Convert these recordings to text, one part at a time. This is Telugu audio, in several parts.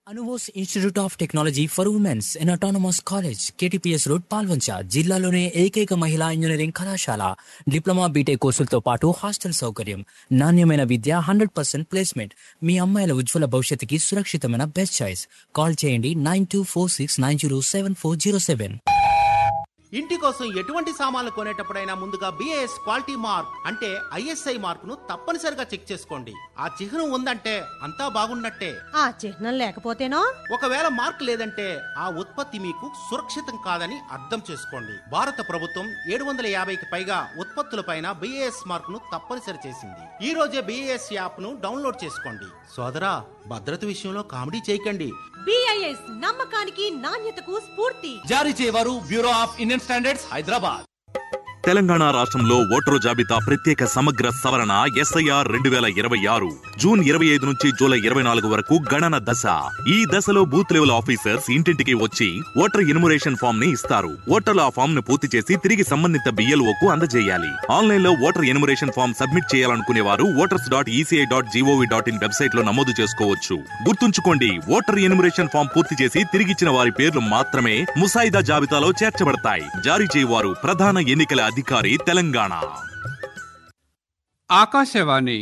అనువోస్ institute of technology for womens in autonomous college KTPS road Paloncha జిల్లాలోనే ఏకైక మహిళా ఇంజనీరింగ్ కళాశాల డిప్లొమా బీటెక్ కోర్సులతో పాటు హాస్టల్ సౌకర్యం నాణ్యమైన విద్య హండ్రెడ్ పర్సెంట్ ప్లేస్మెంట్ మీ అమ్మాయిల ఉజ్వల భవిష్యత్తుకి సురక్షితమైన బెస్ట్ చాయిస్ కాల్ చేయండి nine two four six nine zero seven four zero seven ఇంటి కోసం ఎటువంటి సామాన్లు కొనేటప్పుడైనా ముందుగా బిఏఎస్ క్వాలిటీ మార్క్ అంటే ఐఎస్ఐ మార్కును తప్పనిసరిగా చెక్ చేసుకోండి ఆ చిహ్నం ఉందంటే అంతా బాగున్నట్టే ఆ చిహ్నం లేకపోతేనో ఒకవేళ మార్క్ లేదంటే ఆ ఉత్పత్తి మీకు సురక్షితం కాదని అర్థం చేసుకోండి భారత ప్రభుత్వం ఏడు వందల యాభైకి పైగా ఉత్పత్తులపైన బిఏఎస్ మార్క్ ను తప్పనిసరి చేసింది ఈ రోజే బిఏఎస్ యాప్ ను డౌన్లోడ్ చేసుకోండి సోదరా భద్రత విషయంలో కామెడీ చేయకండి బిఐఎస్ నమ్మకానికి నాణ్యతకు స్ఫూర్తి జారీ చేయవారు bureau of Indian standards Hyderabad Telangana రాష్ట్రంలో ఓటరు జాబితా ప్రత్యేక సమగ్ర సవరణ ఎస్ఐఆర్ రెండు వేల ఇరవై ఆరు జూన్ ఇరవై ఐదు నుంచి జూలై ఇరవై నాలుగు వరకు గణన దశ ఈ దశలో బూత్ లెవెల్ ఆఫీసర్స్ ఇంటింటికి వచ్చి ఓటర్ ఇన్మురేషన్ ఫామ్ ని ఇస్తారు ఓటర్లు ఆ ఫామ్ ను పూర్తి చేసి తిరిగి సంబంధిత BLO కు అందజేయాలి ఆన్లైన్ లో ఓటర్ ఇన్మురేషన్ ఫామ్ సబ్మిట్ చేయాలనుకునే వారు voters dot ECI dot GOV dot in website లో నమోదు చేసుకోవచ్చు గుర్తుంచుకోండి ఓటర్ ఇన్మురేషన్ ఫామ్ పూర్తి చేసి తిరిగిచ్చిన వారి పేర్లు మాత్రమే ముసాయిదా జాబితాలో చేర్చబడతాయి జారీ చేయవారు ప్రధాన ఎన్నికల అధికారి తెలంగాణ ఆకాశవాణి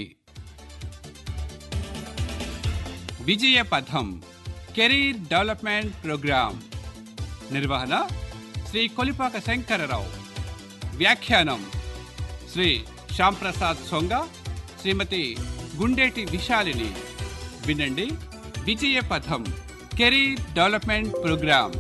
విజయ పథం కెరీర్ డెవలప్మెంట్ ప్రోగ్రాం నిర్వహణ శ్రీ కొలిపాక శంకరరావు వ్యాఖ్యానం శ్రీ శ్యాంప్రసాద్ సొంగ శ్రీమతి గుండేటి విశాలిని వినండి Vijaya Patham career development programme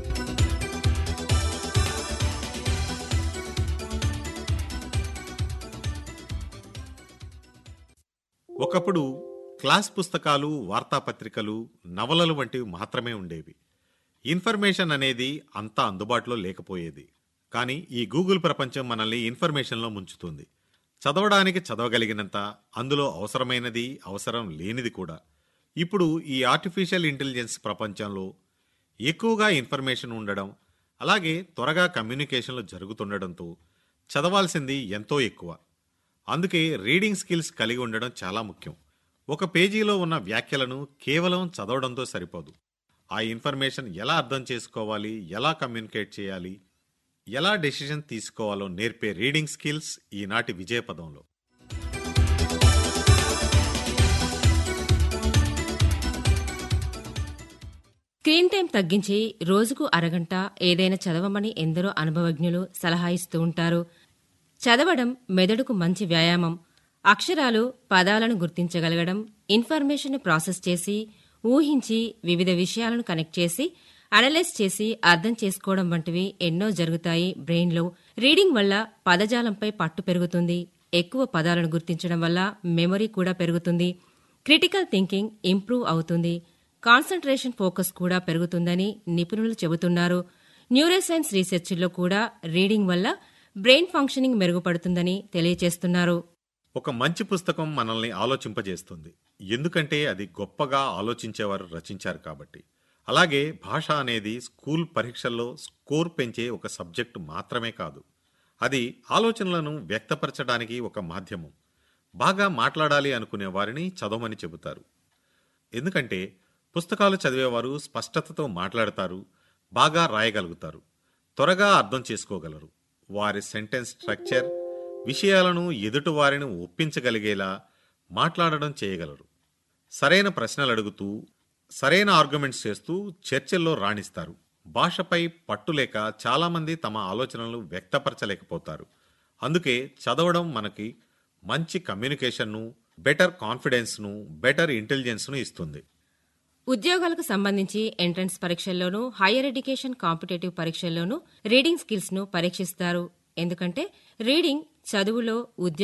ఒకప్పుడు క్లాస్ పుస్తకాలు వార్తాపత్రికలు నవలలు వంటివి మాత్రమే ఉండేవి ఇన్ఫర్మేషన్ అనేది అంతా అందుబాటులో లేకపోయేది కానీ ఈ గూగుల్ ప్రపంచం మనల్ని ఇన్ఫర్మేషన్లో ముంచుతుంది చదవడానికి చదవగలిగినంత అందులో అవసరమైనది అవసరం లేనిది కూడా ఇప్పుడు ఈ ఆర్టిఫిషియల్ ఇంటెలిజెన్స్ ప్రపంచంలో ఎక్కువగా ఇన్ఫర్మేషన్ ఉండడం అలాగే త్వరగా కమ్యూనికేషన్లు జరుగుతుండడంతో చదవాల్సింది ఎంతో ఎక్కువ అందుకే రీడింగ్ స్కిల్స్ కలిగి ఉండడం చాలా ముఖ్యం ఒక పేజీలో ఉన్న వ్యాఖ్యలను కేవలం చదవడంతో సరిపోదు ఆ ఇన్ఫర్మేషన్ ఎలా అర్థం చేసుకోవాలి ఎలా కమ్యూనికేట్ చేయాలి ఎలా డెసిషన్ తీసుకోవాలో నేర్పే రీడింగ్ స్కిల్స్ ఈనాటి విజయపదంలో స్క్రీన్ టైం తగ్గించి రోజుకు అరగంట ఏదైనా చదవమని ఎందరో అనుభవజ్ఞులు సలహా ఇస్తూ ఉంటారు చదవడం మెదడుకు మంచి వ్యాయామం అక్షరాలు పదాలను గుర్తించగలగడం ఇన్ఫర్మేషన్ ప్రాసెస్ చేసి ఊహించి వివిధ విషయాలను కనెక్ట్ చేసి అనలైజ్ చేసి అర్థం చేసుకోవడం వంటివి ఎన్నో జరుగుతాయి బ్రెయిన్లో రీడింగ్ వల్ల పదజాలంపై పట్టు పెరుగుతుంది ఎక్కువ పదాలను గుర్తించడం వల్ల మెమరీ కూడా పెరుగుతుంది క్రిటికల్ థింకింగ్ ఇంప్రూవ్ అవుతుంది కాన్సంట్రేషన్ ఫోకస్ కూడా పెరుగుతుందని నిపుణులు చెబుతున్నారు న్యూరోసైన్స్ రీసెర్చ్లో కూడా రీడింగ్ వల్ల బ్రెయిన్ ఫంక్షనింగ్ మెరుగుపడుతుందని తెలియజేస్తున్నారు ఒక మంచి పుస్తకం మనల్ని ఆలోచింపజేస్తుంది ఎందుకంటే అది గొప్పగా ఆలోచించేవారు రచించారు కాబట్టి అలాగే భాష అనేది స్కూల్ పరీక్షల్లో స్కోర్ పెంచే ఒక సబ్జెక్టు మాత్రమే కాదు అది ఆలోచనలను వ్యక్తపరచడానికి ఒక మాధ్యమం బాగా మాట్లాడాలి అనుకునే వారిని చదవమని చెబుతారు ఎందుకంటే పుస్తకాలు చదివేవారు స్పష్టతతో మాట్లాడతారు బాగా రాయగలుగుతారు త్వరగా అర్థం చేసుకోగలరు వారి సెంటెన్స్ స్ట్రక్చర్ విషయాలను ఎదుటివారిని ఒప్పించగలిగేలా మాట్లాడడం చేయగలరు సరైన ప్రశ్నలు అడుగుతూ సరైన ఆర్గ్యుమెంట్స్ చేస్తూ చర్చల్లో రాణిస్తారు భాషపై పట్టులేక చాలామంది తమ ఆలోచనలు వ్యక్తపరచలేకపోతారు అందుకే చదవడం మనకి మంచి కమ్యూనికేషన్ను బెటర్ కాన్ఫిడెన్స్ను బెటర్ ఇంటెలిజెన్స్ను ఇస్తుంది ఉద్యోగాలకు సంబంధించి ఎంట్రన్స్ పరీక్షల్లోనూ హైయర్ ఎడ్యుకేషన్ కాంపిటేటివ్ పరీక్షల్లోనూ రీడింగ్ స్కిల్స్ ను పరీక్షిస్తారు ఎందుకంటే రీడింగ్ చదువులో ఉద్యోగ